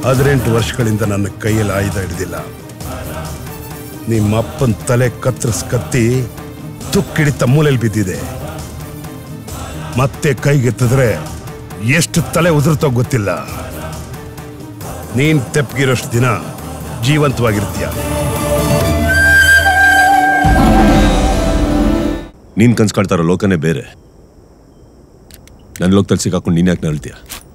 ಹದಿನೆಂಟು ವರ್ಷಗಳಿಂದ ನನ್ನ ಕೈಯಲ್ಲಿ ಆಯುಧ ಹಿಡಿದಿಲ್ಲ ನಿಮ್ಮ ಅಪ್ಪನ ತಲೆ ಕತ್ತರಿಸ್ ಕತ್ತಿ ತುಕ್ಕಿಡಿತ ಮೂಲೆಯಲ್ಲಿ ಬಿದ್ದಿದೆ ಮತ್ತೆ ಕೈಗೆತ್ತಿದ್ರೆ ಎಷ್ಟು ತಲೆ ಉದುರ್ತೋ ಗೊತ್ತಿಲ್ಲ ನೀನ್ ತೆಪ್ಪಗಿರೋಷ್ಟು ದಿನ ಜೀವಂತವಾಗಿರ್ತೀಯ ನೀನ್ ಕನ್ಸ್ ಕಾಣ್ತಾರೋ ಲೋಕನೇ ಬೇರೆ ನನ್ನ ಲೋಕದಲ್ಲಿ ಸಿಕ್ಕಾಕೊಂಡು ನೀನ್ ಯಾಕೆ ನಳ್ತೀಯ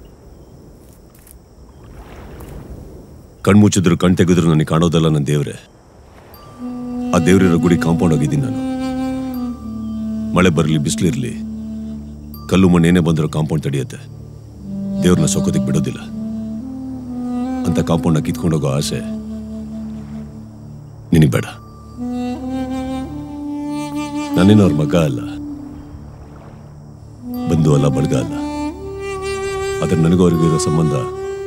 ಕಣ್ಮುಚ್ಚಿದ್ರು ಕಣ್ ತೆಗೆದ್ರು ನನಗೆ ಕಾಣೋದಲ್ಲ ನನ್ನ ದೇವ್ರೆ ಆ ದೇವ್ರಿರೋ ಗುಡಿ ಕಾಂಪೌಂಡ್ ಆಗಿದ್ದೀನಿ ನಾನು ಮಳೆ ಬರಲಿ ಬಿಸಿಲಿರ್ಲಿ ಕಲ್ಲು ಮಣ್ಣು ಏನೇ ಬಂದರೂ ಕಾಂಪೌಂಡ್ ತಡೆಯುತ್ತೆ ದೇವ್ರನ್ನ ಸೋಕೋದಕ್ಕೆ ಬಿಡೋದಿಲ್ಲ ಅಂತ ಕಾಂಪೌಂಡ್ನ ಕಿತ್ಕೊಂಡೋಗೋ ಆಸೆ ನಿನಗೆ ಬೇಡ ನಾನೇನು ಅವ್ರ ಮಗ ಅಲ್ಲ ಬಂಧು ಅಲ್ಲ ಬಳಗ ಅಲ್ಲ ಆದ್ರೆ ನನಗೂ ಅವ್ರಿಗೂ ಇರೋ ಸಂಬಂಧ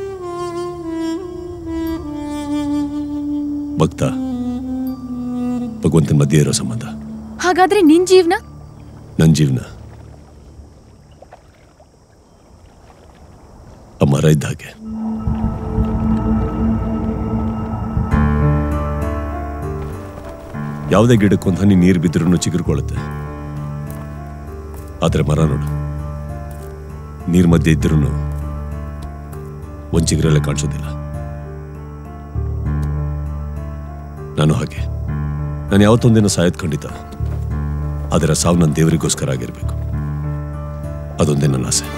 ಭಕ್ತ ಭಗವಂತನ ಮಧ್ಯೆ ಇರೋ ಸಂಬಂಧ ಹಾಗಾದ್ರೆ ನಿನ್ ಜೀವನ ನನ್ನ ಜೀವನ ಆ ಮರ ಇದ್ದ ಹಾಗೆ ಯಾವುದೇ ಗಿಡಕ್ಕೆ ಒಂದು ಹನಿ ನೀರು ಬಿದ್ದರೂ ಚಿಗುರ್ಕೊಳ್ಳುತ್ತೆ ಆದ್ರೆ ಮರ ನೋಡು ನೀರ್ ಮಧ್ಯೆ ಇದ್ರೂ ಒಂದ್ ಚಿಗುರೆಲ್ಲ ಕಾಣಿಸೋದಿಲ್ಲ ನಾನು ಹಾಗೆ ನಾನು ಯಾವತ್ತೊಂದಿನ ಸಾಯೋದ್ ಖಂಡಿತ ಅದರ ಸಾವು ನನ್ನ ದೇವರಿಗೋಸ್ಕರ ಆಗಿರ್ಬೇಕು ಅದೊಂದೇ ನನ್ನ ಆಸೆ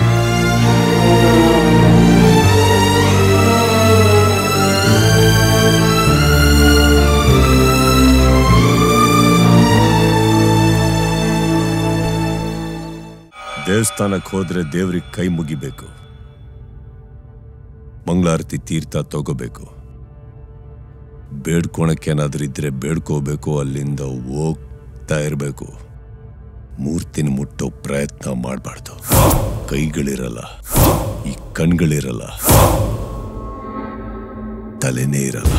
ದೇವಸ್ಥಾನಕ್ಕೆ ಹೋದ್ರೆ ದೇವ್ರಿಗೆ ಕೈ ಮುಗಿಬೇಕು ಮಂಗಳಾರತಿ ತೀರ್ಥ ತಗೋಬೇಕು ಬೇಡ್ಕೊಳಕ್ಕೆ ಏನಾದ್ರೂ ಇದ್ರೆ ಬೇಡ್ಕೋಬೇಕು ಅಲ್ಲಿಂದ ಹೋಗ್ತಾ ಇರಬೇಕು ಮೂರ್ತಿನ ಮುಟ್ಟೋ ಪ್ರಯತ್ನ ಮಾಡಬಾರ್ದು ಕೈಗಳಿರಲ್ಲ ಈ ಕಣ್ಗಳಿರಲ್ಲ ತಲೆನೇ ಇರಲ್ಲ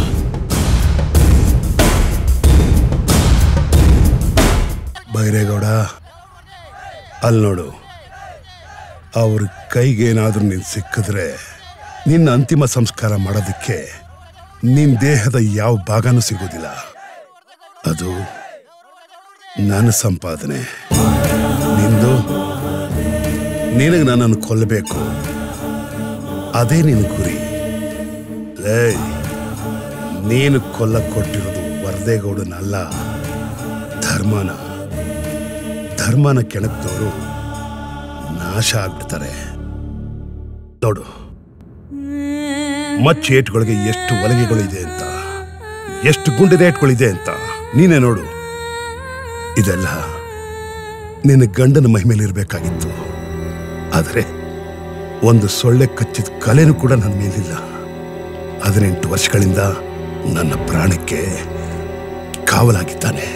ಬೈರೇಗೌಡ ಅಲ್ಲಿ ನೋಡು ಅವ್ರ ಕೈಗೇನಾದ್ರೂ ನೀನು ಸಿಕ್ಕಿದ್ರೆ ನಿನ್ನ ಅಂತಿಮ ಸಂಸ್ಕಾರ ಮಾಡೋದಕ್ಕೆ ನಿನ್ನ ದೇಹದ ಯಾವ ಭಾಗನೂ ಸಿಗೋದಿಲ್ಲ ಅದು ನನ್ನ ಸಂಪಾದನೆ ನಿಂದು ನಿನಗೆ ನನ್ನನ್ನು ಕೊಲ್ಲಬೇಕು ಅದೇ ನಿನ್ನ ಗುರಿ ಲೇ ನೀನು ಕೊಲ್ಲ ಕೊಟ್ಟಿರೋದು ವರದೇಗೌಡನಲ್ಲ ಧರ್ಮನ ಧರ್ಮನ ಕೆಣಕ್ದವರು ನಾಶ ಆಗ್ಬಿಡ್ತಾರೆ ನೋಡು ಮಚ್ಚೇಟ್ಗಳಿಗೆ ಎಷ್ಟು ಒಲಗೆಗಳಿದೆ ಅಂತ ಎಷ್ಟು ಗುಂಡಿದೇಟ್ಗಳಿದೆ ಅಂತ ನೀನೇ ನೋಡು ಇದೆಲ್ಲ ನಿನ್ನ ಗಂಡನ ಮಹಿಮೇಲಿರ್ಬೇಕಾಗಿತ್ತು ಆದರೆ ಒಂದು ಸೊಳ್ಳೆ ಕಚ್ಚಿದ ಕಲೆನೂ ಕೂಡ ನನ್ನ ಮೇಲಿಲ್ಲ ಹದಿನೆಂಟು ವರ್ಷಗಳಿಂದ ನನ್ನ ಪ್ರಾಣಕ್ಕೆ ಕಾವಲಾಗಿದ್ದಾನೆ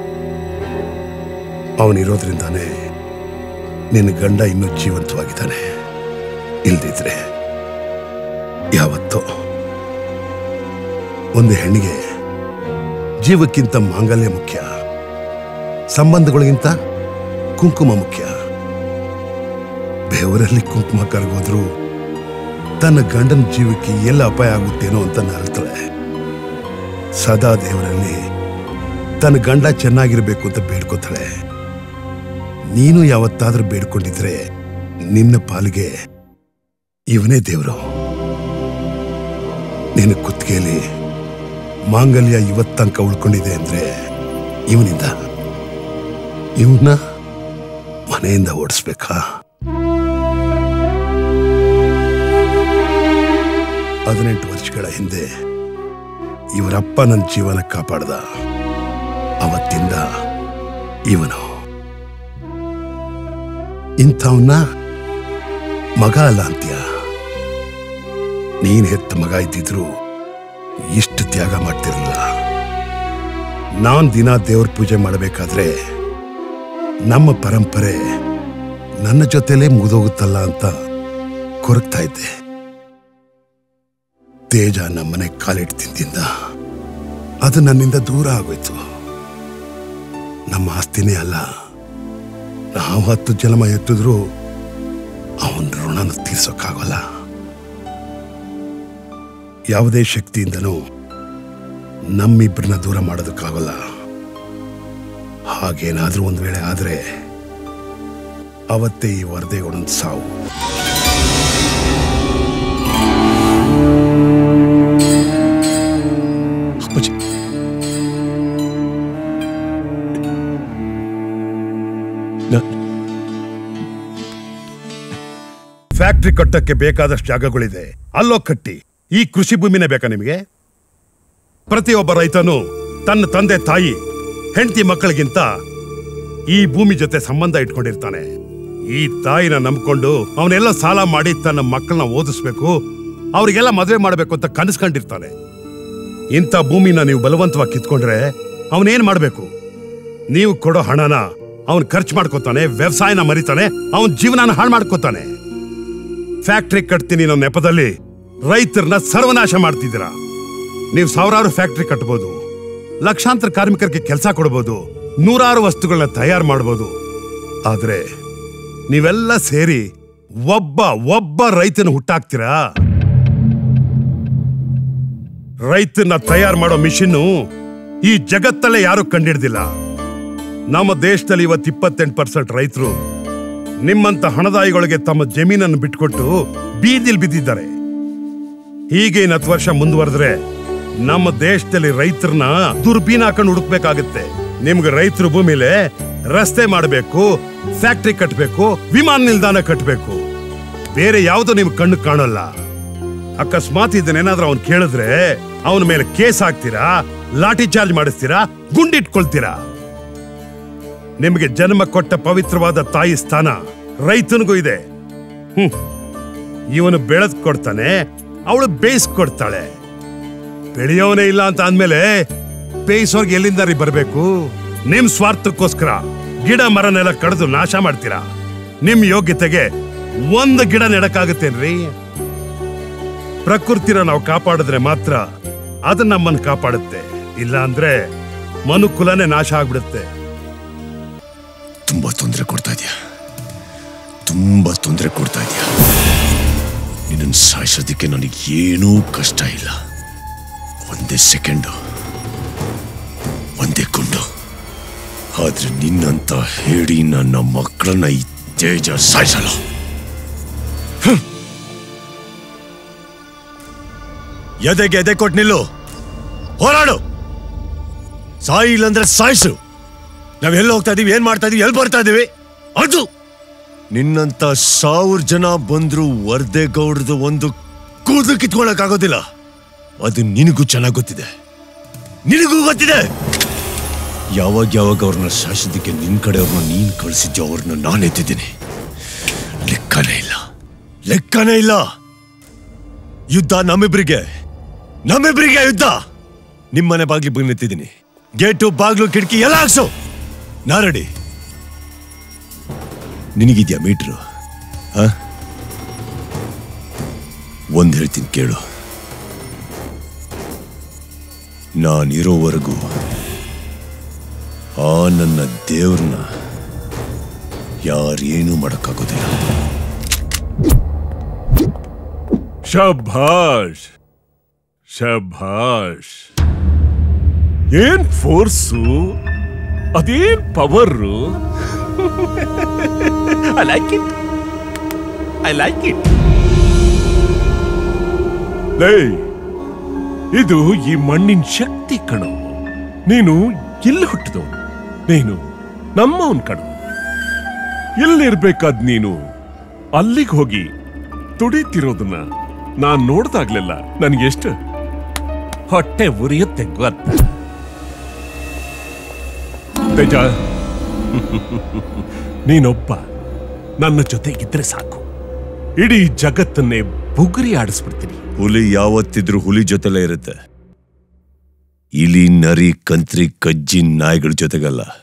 ಅವನಿರೋದ್ರಿಂದಾನೇ ನಿನ್ನ ಗಂಡ ಇನ್ನೂ ಜೀವಂತವಾಗಿದ್ದಾನೆ ಇಲ್ದಿದ್ರೆ ಯಾವತ್ತೋ ಒಂದು ಹೆಣ್ಣಿಗೆ ಜೀವಕ್ಕಿಂತ ಮಾಂಗಲ್ಯ ಮುಖ್ಯ ಸಂಬಂಧಗಳಿಗಿಂತ ಕುಂಕುಮ ಮುಖ್ಯ ಬೆವರಲ್ಲಿ ಕುಂಕುಮ ಕರಗೋದ್ರು ತನ್ನ ಗಂಡನ ಜೀವಕ್ಕೆ ಎಲ್ಲ ಅಪಾಯ ಆಗುತ್ತೇನೋ ಅಂತ ನರಳ್ತಾಳೆ ಸದಾ ದೇವರಲ್ಲಿ ತನ್ನ ಗಂಡ ಚೆನ್ನಾಗಿರ್ಬೇಕು ಅಂತ ಬೇಡ್ಕೋತಾಳೆ ನೀನು ಯಾವತ್ತಾದ್ರೂ ಬೇಡ್ಕೊಂಡಿದ್ರೆ ನಿನ್ನ ಪಾಲಿಗೆ ಇವನೇ ದೇವರು ನಿನ್ನ ಕುತ್ತಿಗೆಯಲ್ಲಿ ಮಾಂಗಲ್ಯ ಇವತ್ತಂಕ ಉಳ್ಕೊಂಡಿದೆ ಅಂದ್ರೆ ಇವನಿಂದ ಇವನ್ನ ಮನೆಯಿಂದ ಓಡಿಸ್ಬೇಕಾ ಹದಿನೆಂಟು ವರ್ಷಗಳ ಹಿಂದೆ ಇವರಪ್ಪ ನನ್ನ ಜೀವನ ಕಾಪಾಡ್ದ ಅವತ್ತಿಂದ ಇವನು ಇಂಥವನ್ನ ಮಗ ಅಲ್ಲ ಅಂತ್ಯ ನೀನ್ ಹೆತ್ತ ಮಗ ಇದ್ದಿದ್ರು ಇಷ್ಟು ತ್ಯಾಗ ಮಾಡ್ತಿರ್ಲಿಲ್ಲ ನಾನ್ ದಿನ ದೇವ್ರ ಪೂಜೆ ಮಾಡಬೇಕಾದ್ರೆ ನಮ್ಮ ಪರಂಪರೆ ನನ್ನ ಜೊತೆಲೇ ಮುಗಿದೋಗುತ್ತಲ್ಲ ಅಂತ ಕೊರಗ್ತಾ ಇದ್ದೆ ತೇಜ ನಮ್ಮನೆ ಕಾಲಿಟ್ಟು ತಿಂದಿಂದ ಅದು ನನ್ನಿಂದ ದೂರ ಆಗೋಯ್ತು ನಮ್ಮ ಆಸ್ತಿನೇ ಅಲ್ಲ ನಾವು ಹತ್ತು ಜನ್ಮ ಎತ್ತಿದ್ರು ಅವನ ಋಣನ ತೀರ್ಸೋಕ್ಕಾಗಲ್ಲ ಯಾವುದೇ ಶಕ್ತಿಯಿಂದನೂ ನಮ್ಮಿಬ್ಬರನ್ನ ದೂರ ಮಾಡೋದಕ್ಕಾಗಲ್ಲ ಹಾಗೇನಾದ್ರೂ ಒಂದು ವೇಳೆ ಆದ್ರೆ ಅವತ್ತೇ ಈ ವರದೆಗೊಂದು ಸಾವು ಅಪ್ಪಾಜಿ ನಾ- ಫ್ಯಾಕ್ಟ್ರಿ ಕಟ್ಟಕ್ಕೆ ಬೇಕಾದಷ್ಟು ಜಾಗಗಳಿದೆ ಅಲ್ಲೋ ಕಟ್ಟಿ ಈ ಕೃಷಿ ಭೂಮಿನೇ ಬೇಕಾ ನಿಮಗೆ ಪ್ರತಿಯೊಬ್ಬ ರೈತನು ತನ್ನ ತಂದೆ ತಾಯಿ ಹೆಂಡತಿ ಮಕ್ಕಳಿಗಿಂತ ಈ ಭೂಮಿ ಜೊತೆ ಸಂಬಂಧ ಇಟ್ಕೊಂಡಿರ್ತಾನೆ ಈ ತಾಯಿನ ನಂಬ್ಕೊಂಡು ಅವನೆಲ್ಲ ಸಾಲ ಮಾಡಿ ತನ್ನ ಮಕ್ಕಳನ್ನ ಓದಿಸ್ಬೇಕು ಅವರಿಗೆಲ್ಲ ಮದುವೆ ಮಾಡಬೇಕು ಅಂತ ಕನಸ್ಕೊಂಡಿರ್ತಾನೆ ಇಂಥ ಭೂಮಿನ ನೀವು ಬಲವಂತವಾಗಿ ಕಿತ್ಕೊಂಡ್ರೆ ಅವನೇನ್ ಮಾಡಬೇಕು ನೀವು ಕೊಡೋ ಹಣನ ಅವನ್ ಖರ್ಚು ಮಾಡ್ಕೋತಾನೆ ವ್ಯವಸಾಯನ ಮರಿತಾನೆ ಅವನ್ ಜೀವನನ ಹಾಳು ಮಾಡ್ಕೋತಾನೆ ಫ್ಯಾಕ್ಟ್ರಿ ಕಟ್ತೀನಿ ಅನ್ನೋ ನೆಪದಲ್ಲಿ ರೈತರನ್ನ ಸರ್ವನಾಶ ಮಾಡ್ತಿದ್ದೀರಾ ನೀವು ಸಾವಿರಾರು ಫ್ಯಾಕ್ಟ್ರಿ ಕಟ್ಬೋದು ಲಕ್ಷಾಂತರ ಕಾರ್ಮಿಕರಿಗೆ ಕೆಲಸ ಕೊಡ್ಬೋದು ನೂರಾರು ವಸ್ತುಗಳನ್ನ ತಯಾರು ಮಾಡ್ಬೋದು ಆದ್ರೆ ನೀವೆಲ್ಲ ಸೇರಿ ಒಬ್ಬ ಒಬ್ಬ ರೈತನ ಹುಟ್ಟಾಕ್ತೀರಾ ರೈತನ ತಯಾರು ಮಾಡೋ ಮಿಷಿನ್ನು ಈ ಜಗತ್ತಲ್ಲೇ ಯಾರು ಕಂಡಿಡ್ದಿಲ್ಲ ನಮ್ಮ ದೇಶದಲ್ಲಿ ಇವತ್ತು ಇಪ್ಪತ್ತೆಂಟು ಪರ್ಸೆಂಟ್ ರೈತರು ನಿಮ್ಮಂತ ಹಣದಾಯಿಗಳಿಗೆ ತಮ್ಮ ಜಮೀನನ್ನು ಬಿಟ್ಕೊಟ್ಟು ಬೀದಿಲ್ ಬಿದ್ದಿದ್ದಾರೆ ಹೀಗೆ ಇನ್ನು ಹತ್ತು ವರ್ಷ ಮುಂದುವರೆದ್ರೆ ನಮ್ಮ ದೇಶದಲ್ಲಿ ರೈತರನ್ನ ದುರ್ಬೀನ್ ಹಾಕೊಂಡು ಹುಡುಕ್ಬೇಕಾಗತ್ತೆ ನಿಮ್ಗೆ ರೈತರ ಭೂಮಿಲೆ ರಸ್ತೆ ಮಾಡಬೇಕು ಫ್ಯಾಕ್ಟ್ರಿ ಕಟ್ಟಬೇಕು ವಿಮಾನ ನಿಲ್ದಾಣ ಕಟ್ಟಬೇಕು ಬೇರೆ ಯಾವುದು ನಿಮ್ ಕಣ್ಣು ಕಾಣಲ್ಲ ಅಕಸ್ಮಾತ್ ಇದನ್ನೇನಾದ್ರೂ ಅವ್ನು ಕೇಳಿದ್ರೆ ಅವನ ಮೇಲೆ ಕೇಸ್ ಹಾಕ್ತೀರಾ ಲಾಠಿ ಚಾರ್ಜ್ ಮಾಡಿಸ್ತೀರಾ ಗುಂಡಿಟ್ಕೊಳ್ತೀರಾ ನಿಮಗೆ ಜನ್ಮ ಕೊಟ್ಟ ಪವಿತ್ರವಾದ ತಾಯಿ ಸ್ಥಾನ ರೈತನಿಗೂ ಇದೆ ಹ್ಮ್ ಇವನು ಬೆಳೆದ್ ಕೊಡ್ತಾನೆ ಅವಳು ಬೇಯಿಸ್ಕೊಡ್ತಾಳೆ ಬೆಳೆಯೋನೇ ಇಲ್ಲ ಅಂತ ಅಂದ್ಮೇಲೆ ಬೇಯಿಸೋರ್ಗೆ ಎಲ್ಲಿಂದ ರೀ ಬರ್ಬೇಕು ನಿಮ್ ಸ್ವಾರ್ಥಕ್ಕೋಸ್ಕರ ಗಿಡ ಮರನೆಲ್ಲ ಕಡಿದು ನಾಶ ಮಾಡ್ತೀರಾ ನಿಮ್ ಯೋಗ್ಯತೆಗೆ ಒಂದು ಗಿಡ ನೆಡಕ್ಕಾಗತ್ತೇನ್ರಿ ಪ್ರಕೃತಿನ ನಾವು ಕಾಪಾಡಿದ್ರೆ ಮಾತ್ರ ಅದು ನಮ್ಮನ್ನು ಕಾಪಾಡುತ್ತೆ ಇಲ್ಲ ಅಂದ್ರೆ ಮನುಕುಲನೇ ನಾಶ ಆಗ್ಬಿಡುತ್ತೆ ತುಂಬಾ ತೊಂದರೆ ಕೊಡ್ತಾ ಇದೆಯಾ ತುಂಬಾ ತೊಂದರೆ ಕೊಡ್ತಾ ಇದೆಯಾ ನಿನ್ನನ್ನು ಸಾಯಿಸೋದಕ್ಕೆ ನನಗೆ ಏನೂ ಕಷ್ಟ ಇಲ್ಲ ಒಂದೇ ಸೆಕೆಂಡು ಒಂದೇ ಗುಂಡು ಆದ್ರೆ ನಿನ್ನಂತ ಹೇಳಿ ನನ್ನ ಮಕ್ಕಳನ್ನ ಈ ತೇಜ ಸಾಯಿಸಲ್ಲ ಹ್ಮ್. ಎದೆಗೆ ಎದೆ ಕೊಟ್ಟು ನಿಲ್ಲು ಹೋರಾಡು ಸಾಯಿ ಇಲ್ಲಂದ್ರೆ ಸಾಯಿಸು ನಾವ್ ಎಲ್ಲಿ ಹೋಗ್ತಾ ಇದೀವಿ ಏನ್ ಮಾಡ್ತಾ ಇದೀವಿ ಎಲ್ಲಿ ಬರ್ತಾ ಇದೀವಿ ಅದು ನಿನ್ನಂತ ಸಾವಿರ ಜನ ಬಂದ್ರು ವರ್ಧೆಗೌಡ್ರದು ಒಂದು ಕೂದಲು ಕಿತ್ಕೊಳಕ್ ಆಗೋದಿಲ್ಲ ಅದು ನಿನಗೂ ಚೆನ್ನಾಗ್ ಗೊತ್ತಿದೆ ನಿನಗೂ ಗೊತ್ತಿದೆ ಯಾವಾಗ ಯಾವಾಗ ಅವ್ರನ್ನ ಶಾಸದಕ್ಕೆ ನಿನ್ ಕಡೆಯವ್ರನ್ನ ನೀನ್ ಕಳಿಸಿದ್ಯೋ ಅವ್ರನ್ನ ನಾನು ಎತ್ತಿದ್ದೀನಿ ಲೆಕ್ಕನೇ ಇಲ್ಲ ಲೆಕ್ಕನೇ ಇಲ್ಲ ಯುದ್ಧ ನಮ್ಮಿಬ್ರಿಗೆ ನಮ್ಮಿಬ್ರಿಗೆ ಯುದ್ಧ ನಿಮ್ಮನೆ ಬಾಗ್ಲಿ ಬಂದು ನಿಂತಿದ್ದೀನಿ ಗೇಟು ಬಾಗ್ಲು ಕಿಟಕಿ ಎಲ್ಲ ಹಾಕ್ಸು ನಾ ರೆಡಿ ನಿನಗಿದ್ಯಾ ಮೀಟ್ರು ಆ? ಒಂದ್ ಹೇಳ್ತೀನಿ ಕೇಳು ನಾನಿರೋವರೆಗೂ ಆ ನನ್ನ ದೇವ್ರನ್ನ ಯಾರೇನೂ ಮಾಡಕ್ಕಾಗೋದಿಲ್ಲ ಶಭಾಷ್ ಶಭಾಷ್ ಏನ್ ಫೋರ್ಸು ಅದೇನ್ power I like it I like it ಲೇ ಇದು ಈ ಮಣ್ಣಿನ ಶಕ್ತಿ ಕಣೋ ನೀನು ಎಲ್ಲಿ ಹುಟ್ಟಿದವನು ನೀನು ನಮ್ಮವನ್ ಕಣೋ ಎಲ್ಲಿರ್ಬೇಕಾದ್ ನೀನು ಅಲ್ಲಿಗೆ ಹೋಗಿ ತುಡಿತಿರೋದನ್ನ ನಾನ್ ನೋಡ್ದಾಗ್ಲೆಲ್ಲ ನನ್ಗೆಷ್ಟು ಹೊಟ್ಟೆ ಉರಿಯುತ್ತೆ ಗೊತ್ತ ತೇಜ ನೀನೊಬ್ಬ ನನ್ನ ಜೊತೆ ಇದ್ರೆ ಸಾಕು ಇಡೀ ಜಗತ್ತನ್ನೇ ಬುಗುರಿ ಆಡಿಸ್ಬಿಡ್ತೀನಿ ಹುಲಿ ಯಾವತ್ತಿದ್ರೂ ಹುಲಿ ಜೊತೆಲೇ ಇರುತ್ತೆ ಇಲಿ ನರಿ ಕಂತ್ರಿ ಕಜ್ಜಿ ನಾಯಿಗಳ ಜೊತೆಗಲ್ಲ